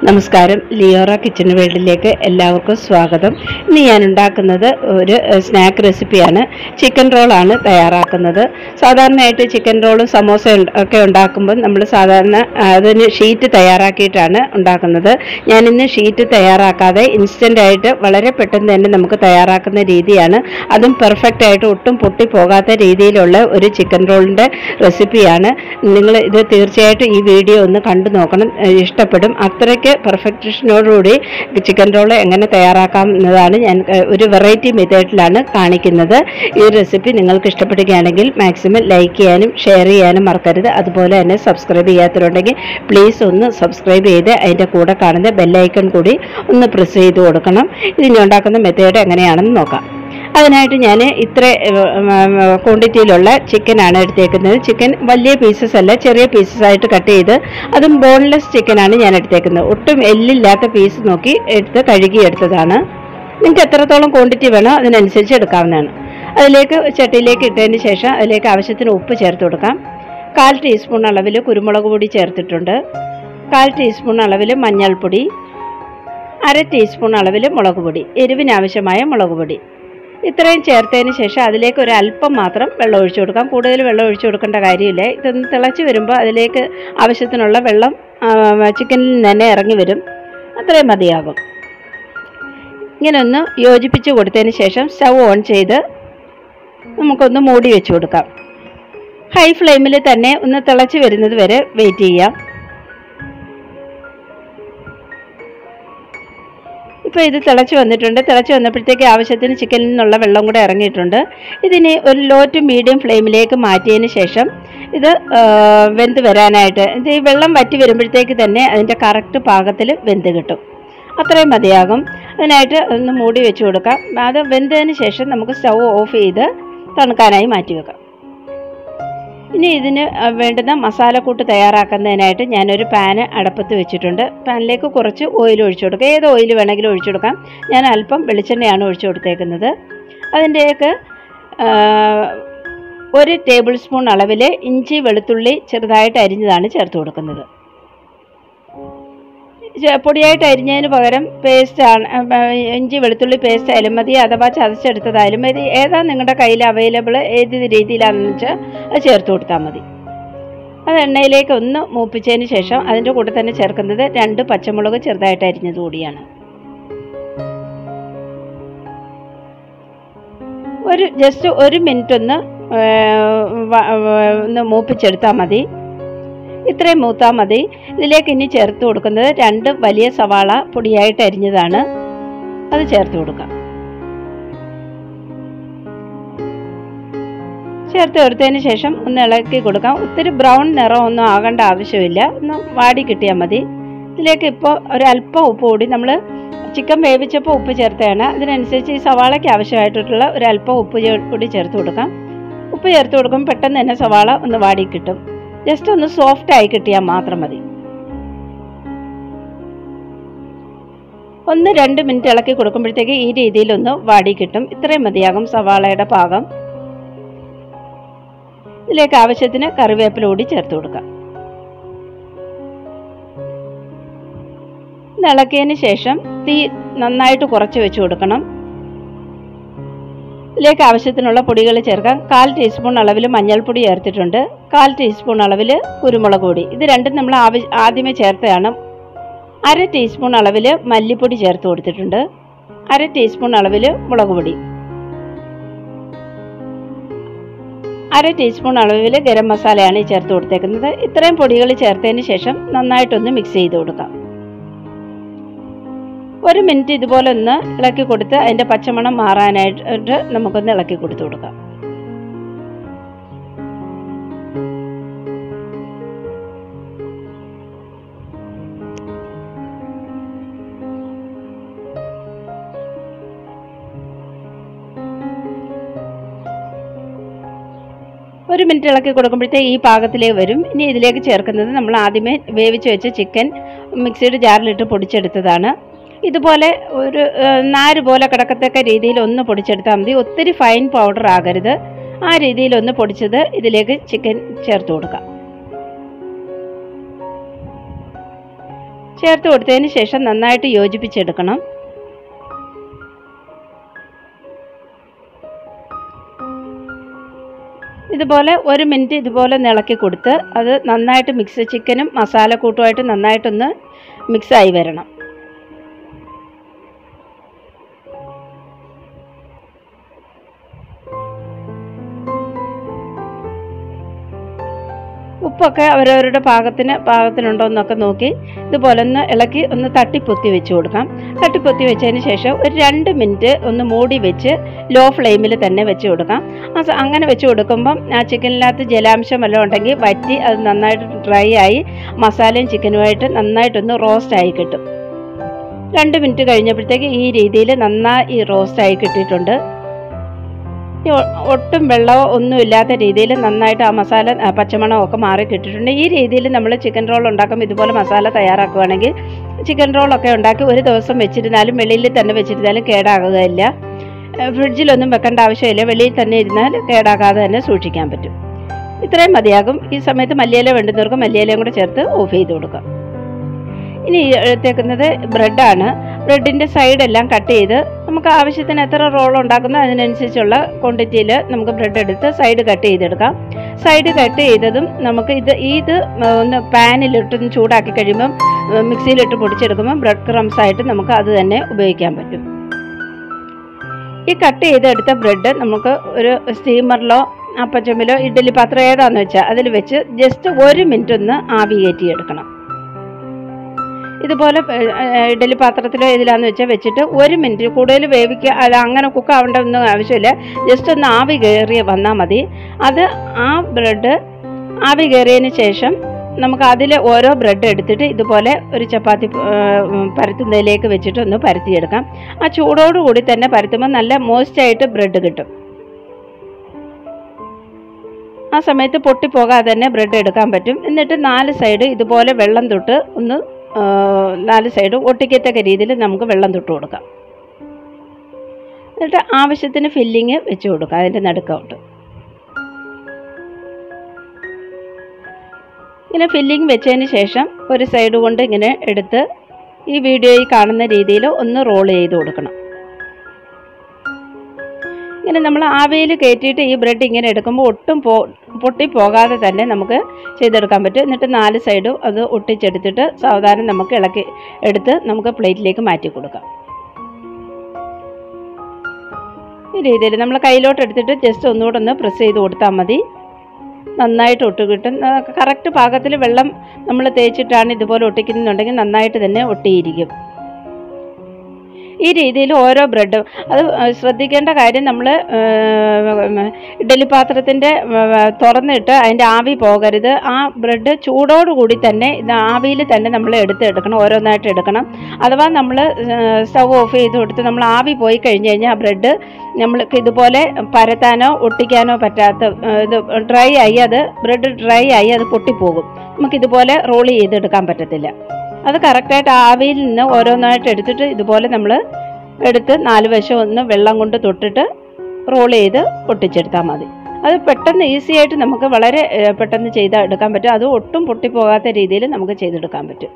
നമസ്കാരം ലിയോറ കിച്ചൺ വേൾഡിലേക്ക് എല്ലാവർക്കും സ്വാഗതം ഇന്ന് ഞാൻ ഉണ്ടാക്കുന്നത് ഒരു സ്നാക്ക് റെസിപ്പിയാണ് ചിക്കൻ റോളാണ് തയ്യാറാക്കുന്നത് സാധാരണയായിട്ട് ചിക്കൻ റോളും സമോസ ഉണ്ട- ഒക്കെ ഉണ്ടാക്കുമ്പോൾ നമ്മൾ സാധാരണ ആ, അതിന് ഷീറ്റ് തയ്യാറാക്കിയിട്ടാണ് ഉണ്ടാക്കുന്നത് ഞാനിന്ന് ഷീറ്റ് തയ്യാറാക്കാതെ ഇൻസ്റ്റൻ്റ് ആയിട്ട് വളരെ പെട്ടെന്ന് തന്നെ നമുക്ക് തയ്യാറാക്കുന്ന രീതിയാണ് അതും പെർഫെക്റ്റ് ആയിട്ട് ഒട്ടും പൊട്ടിപ്പോകാത്ത രീതിയിലുള്ള ഒരു ചിക്കൻ റോളിൻ്റെ റെസിപ്പിയാണ് നിങ്ങൾ ഇത് തീർച്ചയായിട്ടും ഈ വീഡിയോ ഒന്ന് കണ്ടു നോക്കണം ഏഹ് ഇഷ്ടപ്പെടും അത്രയ്ക്ക് പെർഫെക്ഷനോടുകൂടി ചിക്കൻ റോൾ എങ്ങനെ തയ്യാറാക്കാം എന്നതാണ് ഞാൻ ഏഹ് ഒരു വെറൈറ്റി മെത്തേഡിലാണ് കാണിക്കുന്നത് ഈ റെസിപ്പി നിങ്ങൾക്ക് ഇഷ്ടപ്പെടുകയാണെങ്കിൽ മാക്സിമം ലൈക്ക് ചെയ്യാനും ഷെയർ ചെയ്യാനും മറക്കരുത് അതുപോലെ തന്നെ സബ്സ്ക്രൈബ് ചെയ്യാത്തവരുണ്ടെങ്കിൽ പ്ലീസ് ഒന്ന് സബ്സ്ക്രൈബ് ചെയ്ത് അതിൻ്റെ കൂടെ കാണുന്ന ബെല്ലൈക്കൺ കൂടി ഒന്ന് പ്രസ് ചെയ്ത് കൊടുക്കണം ഇതിന് ഉണ്ടാക്കുന്ന മെത്തേഡ് എങ്ങനെയാണെന്ന് നോക്കാം അതിനായിട്ട് ഞാൻ ഇത്ര ക്വാണ്ടിറ്റിയിലുള്ള ചിക്കനാണ് എടുത്തേക്കുന്നത് ചിക്കൻ വലിയ പീസസ് അല്ല ചെറിയ പീസസ് ആയിട്ട് കട്ട് ചെയ്ത് അതും ബോൺലെസ് ചിക്കനാണ് ഞാൻ എടുത്തേക്കുന്നത് ഒട്ടും എല്ലില്ലാത്ത പീസ് നോക്കി എടുത്ത് കഴുകി എടുത്തതാണ് നിങ്ങൾക്ക് എത്രത്തോളം ക്വാണ്ടിറ്റി വേണോ അതിനനുസരിച്ച് എടുക്കാവുന്നതാണ് അതിലേക്ക് ചട്ടിയിലേക്ക് ഇട്ടതിന് ശേഷം അതിലേക്ക് ആവശ്യത്തിന് ഉപ്പ് ചേർത്ത് കൊടുക്കാം കാൽ ടീസ്പൂൺ അളവിൽ കുരുമുളക് പൊടി ചേർത്തിട്ടുണ്ട് കാൽ ടീസ്പൂൺ അളവിൽ മഞ്ഞൾപ്പൊടി അര ടീസ്പൂൺ അളവിൽ മുളക് പൊടി എരിവിനാവശ്യമായ മുളക് പൊടി ഇത്രയും ചേർത്തതിന് ശേഷം അതിലേക്ക് ഒരു അല്പം മാത്രം വെള്ളം ഒഴിച്ചു കൊടുക്കാം കൂടുതൽ വെള്ളം ഒഴിച്ചു കൊടുക്കേണ്ട കാര്യമില്ല ഇതൊന്ന് തിളച്ച് വരുമ്പോൾ അതിലേക്ക് ആവശ്യത്തിനുള്ള വെള്ളം ആ, ചിക്കനിൽ നിന്ന് തന്നെ ഇറങ്ങി വരും അത്രയും മതിയാകും ഇങ്ങനെ ഒന്ന് യോജിപ്പിച്ച് കൊടുത്തതിന് ശേഷം സ്റ്റൗ ഓൺ ചെയ്ത് നമുക്കൊന്ന് മൂടി വെച്ച് കൊടുക്കാം ഹൈ ഫ്ലെയിമിൽ തന്നെ ഒന്ന് തിളച്ച് വരുന്നത് വരെ വെയിറ്റ് ചെയ്യാം ഇപ്പോൾ ഇത് തിളച്ച് വന്നിട്ടുണ്ട് തിളച്ച് വന്നപ്പോഴത്തേക്ക് ആവശ്യത്തിന് ചിക്കനിൽ നിന്നുള്ള വെള്ളം കൂടെ ഇറങ്ങിയിട്ടുണ്ട് ഇതിനെ ഒരു ലോ ടു മീഡിയം ഫ്ലെയിമിലേക്ക് മാറ്റിയതിന് ശേഷം ഇത് ആ, വെന്ത് വരാനായിട്ട് ഇത് ഈ വെള്ളം വറ്റി വരുമ്പോഴത്തേക്ക് തന്നെ അതിൻ്റെ കറക്റ്റ് പാകത്തിൽ വെന്ത് കിട്ടും അത്രയും മതിയാകും അതിനായിട്ട് ഒന്ന് മൂടി വെച്ച് കൊടുക്കാം അത് വെന്തതിന് ശേഷം നമുക്ക് സ്റ്റൗ ഓഫ് ചെയ്ത് തണുക്കാനായി മാറ്റി വെക്കാം ഇനി ഇതിന് അഹ്, വേണ്ടുന്ന മസാലക്കൂട്ട് തയ്യാറാക്കുന്നതിനായിട്ട് ഞാനൊരു പാന് അടപ്പത്ത് വെച്ചിട്ടുണ്ട് പാനിലേക്ക് കുറച്ച് ഓയിൽ ഒഴിച്ചു കൊടുക്കുക ഏത് ഓയിൽ വേണമെങ്കിലും ഒഴിച്ചു കൊടുക്കാം ഞാൻ അല്പം വെളിച്ചെണ്ണയാണ് ഒഴിച്ചു കൊടുത്തേക്കുന്നത് അതിൻ്റെയൊക്കെ ഒരു ടേബിൾ സ്പൂൺ അളവിൽ ഇഞ്ചി വെളുത്തുള്ളി ചെറുതായിട്ട് അരിഞ്ഞതാണ് ചേർത്ത് കൊടുക്കുന്നത് ചെ- പൊടിയായിട്ട് അരിഞ്ഞതിന് പകരം പേസ്റ്റ് ആണ് ഉം, ആ, ഇഞ്ചി വെളുത്തുള്ളി പേസ്റ്റ് ആയാലും മതി അഥവാ ചതച്ചെടുത്തതായാലും മതി ഏതാ നിങ്ങളുടെ കയ്യിൽ അവൈലബിൾ ഏത് രീതിയിലാണെന്ന് വെച്ചാൽ അത് ചേർത്ത് കൊടുത്താൽ മതി അത് എണ്ണയിലേക്ക് ഒന്ന് മൂപ്പിച്ചതിന് ശേഷം അതിൻ്റെ കൂടെ തന്നെ ചേർക്കുന്നത് രണ്ട് പച്ചമുളക് ചെറുതായിട്ട് അരിഞ്ഞത് കൂടിയാണ് ഒരു ജസ്റ്റ് ഒരു മിനിറ്റ് ഒന്ന് ആ, വ- വ- ഒന്ന് മൂപ്പിച്ചെടുത്താൽ മതി ഇത്രയും മൂത്താൽ മതി ഇതിലേക്ക് ഇനി ചേർത്ത് കൊടുക്കുന്നത് രണ്ട് വലിയ സവാള പൊടിയായിട്ട് അരിഞ്ഞതാണ് അത് ചേർത്ത് കൊടുക്കാം ചേർത്ത് കൊടുത്തതിന് ശേഷം ഒന്ന് ഇളക്കി കൊടുക്കാം ഒത്തിരി ബ്രൗൺ നിറം ഒന്നും ആകേണ്ട ആവശ്യമില്ല ഒന്ന് വാടി കിട്ടിയാൽ മതി ഇതിലേക്ക് ഇപ്പോൾ ഒരല്പം ഉപ്പ് കൂടി നമ്മൾ ചിക്കൻ വേവിച്ചപ്പോൾ ഉപ്പ് ചേർത്താണ് അതിനനുസരിച്ച് ഈ സവാളയ്ക്ക് ആവശ്യമായിട്ടുള്ള ഒരല്പം ഉപ്പ് ചേ- കൂടി ചേർത്ത് കൊടുക്കാം ഉപ്പ് ചേർത്ത് കൊടുക്കുമ്പോൾ പെട്ടെന്ന് തന്നെ സവാള ഒന്ന് വാടി കിട്ടും ജസ്റ്റ് ഒന്ന് സോഫ്റ്റ് ആയി കിട്ടിയാൽ മാത്രം മതി ഒന്ന് രണ്ട് മിനിറ്റ് ഇളക്കി കൊടുക്കുമ്പോഴത്തേക്ക് ഈ രീതിയിലൊന്ന് വാടി കിട്ടും ഇത്രയും മതിയാകും സവാളയുടെ പാകം ഇതിലേക്ക് ആവശ്യത്തിന് കറിവേപ്പില കൂടി ചേർത്ത് കൊടുക്കാം ഇത് ഇളക്കിയതിന് ശേഷം തീ നന്നായിട്ട് കുറച്ച് വെച്ച് കൊടുക്കണം ഇതിലേക്ക് ആവശ്യത്തിനുള്ള പൊടികൾ ചേർക്കാം കാൽ ടീസ്പൂൺ അളവിൽ മഞ്ഞൾപ്പൊടി ചേർത്തിട്ടുണ്ട് കാൽ ടീസ്പൂൺ അളവിൽ കുരുമുളക് പൊടി ഇത് രണ്ടും നമ്മൾ ആവ ആദ്യമേ ചേർത്തതാണ് അര ടീസ്പൂൺ അളവിൽ മല്ലിപ്പൊടി ചേർത്ത് കൊടുത്തിട്ടുണ്ട് അര ടീസ്പൂൺ അളവിൽ മുളക് പൊടി അര ടീസ്പൂൺ അളവിൽ ഗരം മസാലയാണ് ഈ ചേർത്ത് കൊടുത്തേക്കുന്നത് ഇത്രയും പൊടികൾ ചേർത്തതിന് ശേഷം നന്നായിട്ടൊന്ന് മിക്സ് ചെയ്ത് കൊടുക്കാം ഒരു മിനിറ്റ് ഇതുപോലെ ഒന്ന് ഇളക്കി കൊടുത്ത് അതിൻ്റെ പച്ചമണം മാറാനായിട്ട് നമുക്കൊന്ന് ഇളക്കി കൊടുത്തു കൊടുക്കാം ഒരു മിനിറ്റ് ഇളക്കി കൊടുക്കുമ്പോഴത്തേക്ക് ഈ പാകത്തിലേക്ക് വരും ഇനി ഇതിലേക്ക് ചേർക്കുന്നത് നമ്മൾ ആദ്യമേ വേവിച്ച് വെച്ച ചിക്കൻ മിക്സിയുടെ ജാറിലിട്ട് പൊടിച്ചെടുത്തതാണ് ഇതുപോലെ ഒരു ഏഹ്, നാര് പോലെ കിടക്കത്തക്ക രീതിയിൽ ഒന്ന് പൊടിച്ചെടുത്താൽ മതി ഒത്തിരി ഫൈൻ പൗഡർ ആകരുത് ആ രീതിയിൽ ഒന്ന് പൊടിച്ചത് ഇതിലേക്ക് ചിക്കൻ ചേർത്ത് കൊടുക്കാം ചേർത്ത് കൊടുത്തതിന് ശേഷം നന്നായിട്ട് യോജിപ്പിച്ചെടുക്കണം ഇതുപോലെ ഒരു മിനിറ്റ് ഇതുപോലെ ഇളക്കി കൊടുത്ത് അത് നന്നായിട്ട് മിക്സ് ചിക്കനും മസാലക്കൂട്ടുമായിട്ട് നന്നായിട്ടൊന്ന് മിക്സായി വരണം ഉപ്പൊക്കെ അവരവരുടെ പാകത്തിന് പാകത്തിനുണ്ടോ എന്നൊക്കെ നോക്കി ഇതുപോലെ ഒന്ന് ഇളക്കി ഒന്ന് തട്ടിപ്പൊത്തി വെച്ച് കൊടുക്കാം തട്ടിപ്പൊത്തി വെച്ചതിന് ശേഷം ഒരു രണ്ട് മിനിറ്റ് ഒന്ന് മൂടി വെച്ച് ലോ ഫ്ലെയിമിൽ തന്നെ വെച്ച് കൊടുക്കാം ആ സ- അങ്ങനെ വെച്ച് കൊടുക്കുമ്പം ആ ചിക്കനിനകത്ത് ജലാംശം വല്ലതും ഉണ്ടെങ്കിൽ വറ്റി അത് നന്നായിട്ട് ഡ്രൈ ആയി മസാലയും ചിക്കനുമായിട്ട് നന്നായിട്ടൊന്ന് റോസ്റ്റ് ആയി കിട്ടും രണ്ട് മിനിറ്റ് കഴിഞ്ഞപ്പോഴത്തേക്ക് ഈ രീതിയിൽ നന്നായി ഈ റോസ്റ്റ് ആയി കിട്ടിയിട്ടുണ്ട് ഈ ഒ- ഒട്ടും വെള്ളമോ ഒന്നും ഇല്ലാത്ത രീതിയിൽ നന്നായിട്ട് ആ മസാല ആ, പച്ചമണമോ ഒക്കെ മാറി കിട്ടിയിട്ടുണ്ട് ഈ രീതിയിൽ നമ്മൾ ചിക്കൻ റോൾ ഉണ്ടാക്കുമ്പോൾ ഇതുപോലെ മസാല തയ്യാറാക്കുകയാണെങ്കിൽ ചിക്കൻ റോളൊക്കെ ഉണ്ടാക്കി ഒരു ദിവസം വെച്ചിരുന്നാലും വെളിയിൽ തന്നെ വെച്ചിരുന്നാലും കേടാകുകയില്ല ഏ, ഫ്രിഡ്ജിലൊന്നും വെക്കേണ്ട ആവശ്യമില്ല വെളിയിൽ തന്നെ ഇരുന്നാൽ കേടാകാതെ തന്നെ സൂക്ഷിക്കാൻ പറ്റും ഇത്രയും മതിയാകും ഈ സമയത്ത് മല്ലിയില വേണ്ടുന്നവർക്ക് മല്ലിയിലയും കൂടെ ചേർത്ത് ഓഫ് ചെയ്ത് കൊടുക്കാം ഇനി എടുത്തേക്കുന്നത് ബ്രെഡാണ് ബ്രെഡിൻ്റെ സൈഡെല്ലാം കട്ട് ചെയ്ത് നമുക്ക് ആവശ്യത്തിന് എത്ര റോൾ ഉണ്ടാക്കുന്നോ അതിനനുസരിച്ചുള്ള ക്വാണ്ടിറ്റിയിൽ നമുക്ക് ബ്രെഡ് എടുത്ത് സൈഡ് കട്ട് ചെയ്തെടുക്കാം സൈഡ് കട്ട് ചെയ്തതും നമുക്ക് ഇത് ഇത് ഒന്ന് പാനിലിട്ടൊന്ന് ചൂടാക്കി കഴിയുമ്പം മിക്സിയിലിട്ട് പൊടിച്ചെടുക്കുമ്പോൾ ബ്രെഡ് ക്രംസ് ആയിട്ട് നമുക്ക് അത് തന്നെ ഉപയോഗിക്കാൻ പറ്റും ഈ കട്ട് ചെയ്തെടുത്ത ബ്രെഡ് നമുക്ക് ഒരു സ്റ്റീമറിലോ അപ്പച്ചമ്മിലോ ഇഡ്ഡലി പാത്രം ഏതാണെന്ന് വെച്ചാൽ അതിൽ വെച്ച് ജസ്റ്റ് ഒരു മിനിറ്റ് ഒന്ന് ആവി കയറ്റിയെടുക്കണം ഇതുപോലെ ഏഹ്, ഇഡ്ഡലി പാത്രത്തിലോ ഇതിലാന്ന് വെച്ചാൽ വെച്ചിട്ട് ഒരു മിനിറ്റ് കൂടുതൽ വേവിക്കുക അത് അങ്ങനെ കുക്ക് ആവേണ്ട ഒന്നും ആവശ്യമില്ല ജസ്റ്റ് ഒന്ന് ആവി കയറി വന്നാൽ മതി അത് ആ ബ്രെഡ് ആവി കയറിയതിന് ശേഷം നമുക്ക് അതിൽ ഓരോ ബ്രെഡ് എടുത്തിട്ട് ഇതുപോലെ ഒരു ചപ്പാത്തി ഏഹ്, പരത്തുന്നതിലേക്ക് വെച്ചിട്ട് ഒന്ന് പരത്തിയെടുക്കാം ആ ചൂടോടുകൂടി തന്നെ പരത്തുമ്പോൾ നല്ല മോയ്സ്റ്റായിട്ട് ബ്രെഡ് കിട്ടും ആ സമയത്ത് പൊട്ടിപ്പോകാതെ തന്നെ ബ്രെഡ് എടുക്കാൻ പറ്റും എന്നിട്ട് നാല് സൈഡ് ഇതുപോലെ വെള്ളം തൊട്ട് ഒന്ന് ആ, നാല് സൈഡും ഒട്ടിക്കത്തക്ക രീതിയിൽ നമുക്ക് വെള്ളം തൊട്ട് കൊടുക്കാം എന്നിട്ട് ആവശ്യത്തിന് ഫില്ലിങ് വെച്ച് കൊടുക്കാം അതിൻ്റെ നടുക്കോട്ട് ഇങ്ങനെ ഫില്ലിങ് വെച്ചതിന് ശേഷം ഒരു സൈഡ് കൊണ്ട് ഇങ്ങനെ എടുത്ത് ഈ വീഡിയോയിൽ കാണുന്ന രീതിയിൽ ഒന്ന് റോൾ ചെയ്ത് കൊടുക്കണം ഇങ്ങനെ നമ്മൾ ആവിയിൽ കയറ്റിയിട്ട് ഈ ബ്രെഡ് ഇങ്ങനെ എടുക്കുമ്പോൾ ഒട്ടും പോ പൊട്ടിപ്പോകാതെ തന്നെ നമുക്ക് ചെയ്തെടുക്കാൻ പറ്റും എന്നിട്ട് നാല് സൈഡും അത് ഒട്ടിച്ചെടുത്തിട്ട് സാവധാനം നമുക്ക് ഇളക്കി എടുത്ത് നമുക്ക് പ്ലേറ്റിലേക്ക് മാറ്റി കൊടുക്കാം ഈ രീതിയിൽ നമ്മൾ കയ്യിലോട്ട് എടുത്തിട്ട് ജസ്റ്റ് ഒന്നുകൂടെ ഒന്ന് പ്രസ് ചെയ്ത് കൊടുത്താൽ മതി നന്നായിട്ട് ഒട്ട് കിട്ടും കറക്റ്റ് പാകത്തിൽ വെള്ളം നമ്മൾ തേച്ചിട്ടാണ് ഇതുപോലെ ഒട്ടിക്കുന്നുണ്ടെങ്കിൽ നന്നായിട്ട് തന്നെ ഒട്ടിയിരിക്കും ഈ രീതിയിൽ ഓരോ ബ്രെഡും അത് ശ്രദ്ധിക്കേണ്ട കാര്യം നമ്മൾ ഇഡ്ഡലി പാത്രത്തിൻ്റെ തുറന്നിട്ട് അതിൻ്റെ ആവി പോകരുത് ആ ബ്രെഡ് ചൂടോടുകൂടി തന്നെ ഇത് ആവിയിൽ തന്നെ നമ്മൾ എടുത്തെടുക്കണം ഓരോന്നായിട്ട് എടുക്കണം അഥവാ നമ്മൾ സ്റ്റവ് ഓഫ് ചെയ്ത് കൊടുത്ത് നമ്മൾ ആവി പോയി കഴിഞ്ഞ് കഴിഞ്ഞാൽ ആ ബ്രെഡ് നമ്മൾക്ക് ഇതുപോലെ പരത്താനോ ഒട്ടിക്കാനോ പറ്റാത്ത ഏഹ്, ഇത് ഡ്രൈ ആയി അത് ബ്രെഡ് ഡ്രൈ ആയി അത് പൊട്ടിപ്പോകും നമുക്കിതുപോലെ റോൾ ചെയ്തെടുക്കാൻ പറ്റത്തില്ല അത് കറക്റ്റായിട്ട് ആവിയിൽ നിന്ന് ഓരോന്നായിട്ട് എടുത്തിട്ട് ഇതുപോലെ നമ്മൾ എടുത്ത് നാല് വശം ഒന്ന് വെള്ളം കൊണ്ട് തൊട്ടിട്ട് റോൾ ചെയ്ത് ഒട്ടിച്ചെടുത്താൽ മതി അത് പെട്ടെന്ന് ഈസി ആയിട്ട് നമുക്ക് വളരെ ഏഹ്, പെട്ടെന്ന് ചെയ്ത് എടുക്കാൻ പറ്റും അത് ഒട്ടും പൊട്ടിപ്പോകാത്ത രീതിയിൽ നമുക്ക് ചെയ്തെടുക്കാൻ പറ്റും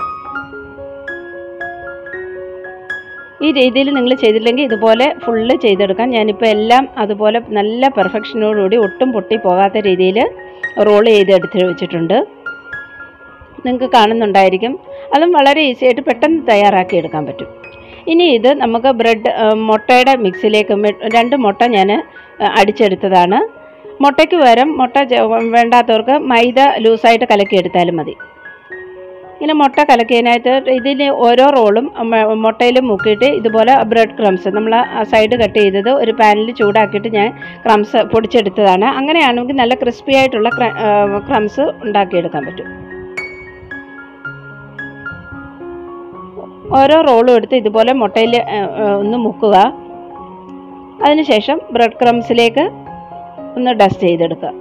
ഈ രീതിയിൽ നിങ്ങൾ ചെയ്തില്ലെങ്കിൽ ഇതുപോലെ ഫുള്ള് ചെയ്തെടുക്കാം ഞാനിപ്പോൾ എല്ലാം അതുപോലെ നല്ല പെർഫെക്ഷനോടുകൂടി ഒട്ടും പൊട്ടി പോകാത്ത രീതിയിൽ റോൾ ചെയ്ത് എടുത്ത് വെച്ചിട്ടുണ്ട് നിങ്ങൾക്ക് കാണുന്നുണ്ടായിരിക്കും അതും വളരെ ഈസി ആയിട്ട് പെട്ടെന്ന് തയ്യാറാക്കി എടുക്കാൻ പറ്റും ഇനി ഇത് നമുക്ക് ബ്രെഡ് ആ, മുട്ടയുടെ മിക്സിലേക്ക് മെ- രണ്ട് മുട്ട ഞാൻ അടിച്ചെടുത്തതാണ് മുട്ടയ്ക്ക് പകരം മുട്ട ചെ- വേണ്ടാത്തവർക്ക് മൈദ ലൂസായിട്ട് കലക്കി എടുത്താലും മതി ഇങ്ങനെ മുട്ട കലക്കിയതിനകത്ത് ഇതിൽ ഓരോ റോളും മുട്ടയിൽ മുക്കിയിട്ട് ഇതുപോലെ ബ്രെഡ് ക്രംസ് നമ്മൾ ആ സൈഡ് കട്ട് ചെയ്തത് ഒരു പാനിൽ ചൂടാക്കിയിട്ട് ഞാൻ ക്രംസ് പൊടിച്ചെടുത്തതാണ് അങ്ങനെയാണെങ്കിൽ നല്ല ക്രിസ്പി ആയിട്ടുള്ള ക്രംസ് ഉണ്ടാക്കിയെടുക്കാൻ പറ്റും ഓരോ റോളും എടുത്ത് ഇതുപോലെ മുട്ടയിൽ ഒന്ന് മുക്കുക അതിനുശേഷം ബ്രെഡ് ക്രംസിലേക്ക് ഒന്ന് ഡസ്റ്റ് ചെയ്തെടുക്കുക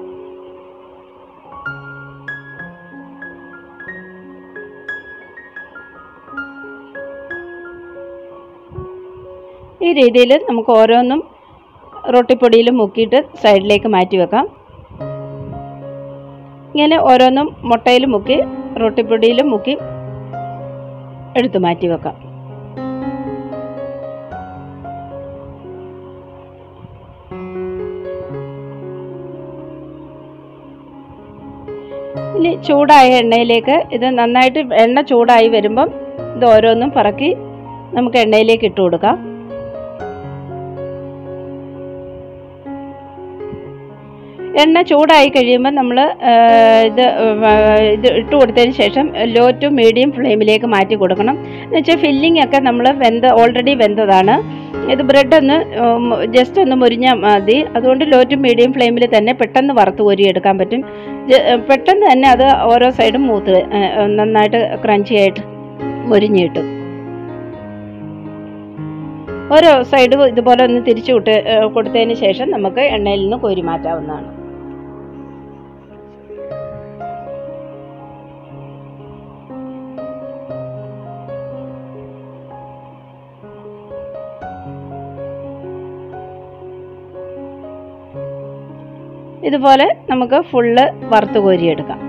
ഈ രീതിയിൽ നമുക്ക് ഓരോന്നും റൊട്ടിപ്പൊടിയിൽ മുക്കിയിട്ട് സൈഡിലേക്ക് മാറ്റി വെക്കാം ഇങ്ങനെ ഓരോന്നും മുട്ടയിൽ മുക്കി റൊട്ടിപ്പൊടിയിൽ മുക്കി എടുത്തു മാറ്റി വെക്കാം ഇനി ചൂടായ എണ്ണയിലേക്ക് ഇത് നന്നായിട്ട് എണ്ണ ചൂടായി വരുമ്പം ഇത് ഓരോന്നും പറക്കി നമുക്ക് എണ്ണയിലേക്ക് ഇട്ട് കൊടുക്കാം എണ്ണ ചൂടായി കഴിയുമ്പോൾ നമ്മൾ ഇത് ആ, ഇത് ഇട്ട് കൊടുത്തതിന് ശേഷം ലോ ടു മീഡിയം ഫ്ലെയിമിലേക്ക് മാറ്റി കൊടുക്കണം എന്ന് വെച്ചാൽ ഫില്ലിംഗ് ഒക്കെ നമ്മൾ വെന്ത ഓൾറെഡി വെന്തതാണ് ഇത് ബ്രെഡ് ഒന്ന് ജസ്റ്റ് ഒന്ന് മുരിഞ്ഞാൽ മതി അതുകൊണ്ട് ലോ ടു മീഡിയം ഫ്ലെയിമിൽ തന്നെ പെട്ടെന്ന് വറുത്ത് കോരിയെടുക്കാൻ പറ്റും ജ- പെട്ടെന്ന് തന്നെ അത് ഓരോ സൈഡും മൂത്ത് ആ, നന്നായിട്ട് ക്രഞ്ചി ആയിട്ട് മുരിഞ്ഞ് കിട്ടും ഓരോ സൈഡ് ഇതുപോലെ ഒന്ന് തിരിച്ചു വിട്ട് ആ, കൊടുത്തതിന് ശേഷം നമുക്ക് എണ്ണയിൽ നിന്ന് കോരി മാറ്റാവുന്നതാണ് ഇതുപോലെ നമുക്ക് ഫുള്ള് വറുത്ത് കോരിയെടുക്കാം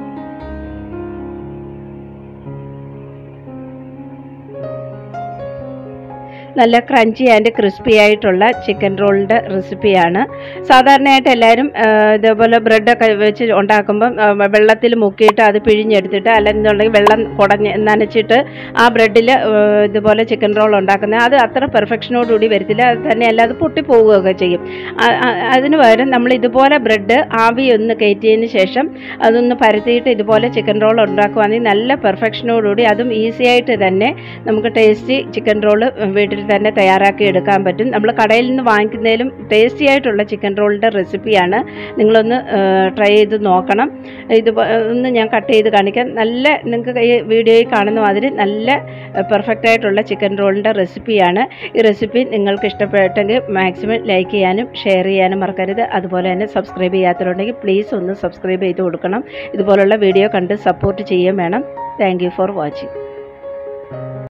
നല്ല ക്രഞ്ചി ആൻഡ് ക്രിസ്പി ആയിട്ടുള്ള ചിക്കൻ റോളിൻ്റെ റെസിപ്പിയാണ് സാധാരണയായിട്ട് എല്ലാവരും ആ, ഇതേപോലെ ബ്രെഡൊക്കെ വെച്ച് ഉണ്ടാക്കുമ്പം ആ, വെള്ളത്തിൽ മുക്കിയിട്ട് അത് പിഴിഞ്ഞെടുത്തിട്ട് അല്ലെന്നുണ്ടെങ്കിൽ വെള്ളം കുടഞ്ഞ് നനച്ചിട്ട് ആ ബ്രെഡിൽ ഇതുപോലെ ചിക്കൻ റോൾ ഉണ്ടാക്കുന്നത് അത് അത്ര പെർഫെക്ഷനോടുകൂടി വരത്തില്ല അത് തന്നെയല്ല അത് പൊട്ടിപ്പോവുകയൊക്കെ ചെയ്യും ആ- ആ- അതിന് പകരം നമ്മൾ ഇതുപോലെ ബ്രെഡ് ആവി ഒന്ന് കയറ്റിയതിന് ശേഷം അതൊന്ന് പരത്തിയിട്ട് ഇതുപോലെ ചിക്കൻ റോൾ ഉണ്ടാക്കുവാണെങ്കിൽ നല്ല പെർഫെക്ഷനോടുകൂടി അതും ഈസി ആയിട്ട് തന്നെ നമുക്ക് ടേസ്റ്റി ചിക്കൻ റോൾ വീട്ടിൽ തന്നെ തയ്യാറാക്കി എടുക്കാൻ പറ്റും നമ്മൾ കടയിൽ നിന്ന് വാങ്ങിക്കുന്നതിലും ടേസ്റ്റി ആയിട്ടുള്ള ചിക്കൻ റോളിൻ്റെ റെസിപ്പിയാണ് നിങ്ങളൊന്ന് ട്രൈ ചെയ്ത് നോക്കണം ഇത് ഒന്ന് ഞാൻ കട്ട് ചെയ്ത് കാണിക്കാം നല്ല നിങ്ങൾക്ക് ഈ വീഡിയോയിൽ കാണുന്ന മാതിരി നല്ല പെർഫെക്റ്റ് ആയിട്ടുള്ള ചിക്കൻ റോളിൻ്റെ റെസിപ്പിയാണ് ഈ റെസിപ്പി നിങ്ങൾക്ക് ഇഷ്ടപ്പെട്ടെങ്കിൽ മാക്സിമം ലൈക്ക് ചെയ്യാനും ഷെയർ ചെയ്യാനും മറക്കരുത് അതുപോലെ തന്നെ സബ്സ്ക്രൈബ് ചെയ്യാത്തവരുണ്ടെങ്കിൽ പ്ലീസ് ഒന്ന് സബ്സ്ക്രൈബ് ചെയ്ത് കൊടുക്കണം ഇതുപോലുള്ള വീഡിയോ കണ്ട് സപ്പോർട്ട് ചെയ്യുകയും വേണം താങ്ക് യു ഫോർ വാച്ചിങ്